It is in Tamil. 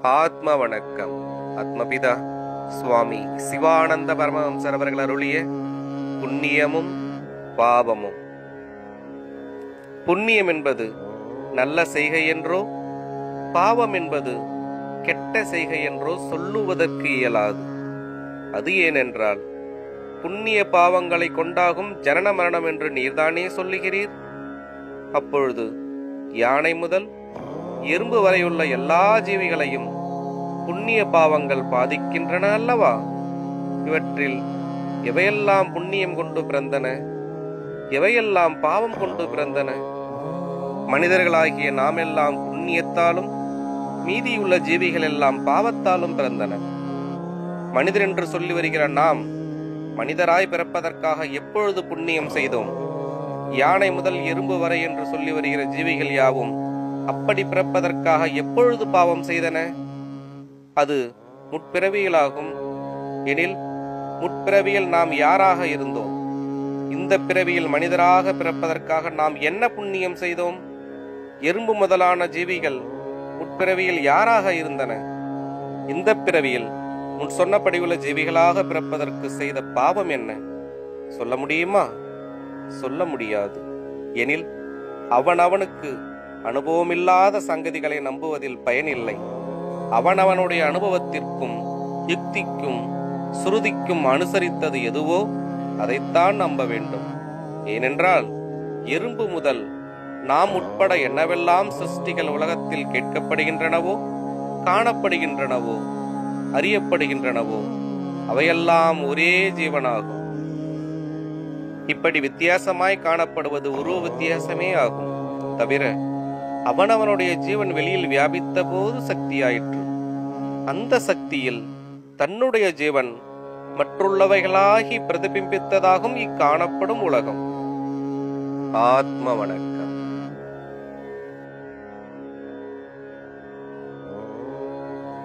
ஆத்ம வணக்கம் ஆத்மபிதா சுவாமி சிவானந்த பரமஹம்சர் அவர்கள் அருளிய புண்ணியமும் பாவமும் புண்ணியம் என்பது நல்ல செய்கை என்றோ பாவம் என்பது கெட்ட செய்கை என்றோ சொல்லுவதற்கு இயலாது அது ஏனென்றால் புண்ணிய பாவங்களை கொண்டாகும் ஜனன மரணம் என்று நீர்தானே சொல்லுகிறீர் அப்பொழுது யானை முதல் எறும்பு வரையுள்ள எல்லா ஜீவிகளையும் புண்ணிய பாவங்கள் பாதிக்கின்றன அல்லவா இவற்றில் எவையெல்லாம் புண்ணியம் கொண்டு பிறந்தன எவையெல்லாம் பாவம் கொண்டு பிறந்தன மனிதர்களாகிய நாம் எல்லாம் புண்ணியத்தாலும் மீதியுள்ள ஜீவிகள் எல்லாம் பாவத்தாலும் பிறந்தன மனிதர் என்று சொல்லி வருகிற நாம் மனிதராய் பிறப்பதற்காக எப்பொழுது புண்ணியம் செய்தோம் யானை முதல் எறும்பு வரை என்று சொல்லி வருகிற ஜீவிகள் யாவும் அப்படி பிறப்பதற்காக எப்பொழுது பாவம் செய்தன அது முற்பிறவியலாகும் எனில் முற்பிறவியில் நாம் யாராக இருந்தோம் இந்த பிறவியில் மனிதராக பிறப்பதற்காக நாம் என்ன புண்ணியம் செய்தோம் எறும்பு முதலான ஜீவிகள் முற்பிறவியில் யாராக இருந்தன இந்த பிறவியில் முன் சொன்னபடி உள்ள ஜீவிகளாக பிறப்பதற்கு செய்த பாவம் என்ன சொல்ல முடியுமா சொல்ல முடியாது எனில் அவனவனுக்கு அனுபவமில்லாத சங்கதிகளை நம்புவதில் பயனில்லை அவனவனுடைய அனுபவத்திற்கும் யுக்திக்கும் சுருதிக்கும் அனுசரித்தது எதுவோ அதைத்தான் நம்ப வேண்டும் ஏனென்றால் எறும்பு முதல் நாம் உட்பட என்னவெல்லாம் சிருஷ்டிகள் உலகத்தில் கேட்கப்படுகின்றனவோ காணப்படுகின்றனவோ அறியப்படுகின்றனவோ அவையெல்லாம் ஒரே ஜீவனாகும் இப்படி வித்தியாசமாய் காணப்படுவது உருவ வித்தியாசமே ஆகும் தவிர அவனவனுடைய ஜீவன் வெளியில் வியாபித்த போது சக்தியாயிற்று அந்த சக்தியில் தன்னுடைய ஜீவன் மற்றுள்ளவைகளாகி பிரதிபிம்பித்ததாகும் இக்காணப்படும் உலகம் ஆத்ம வணக்கம்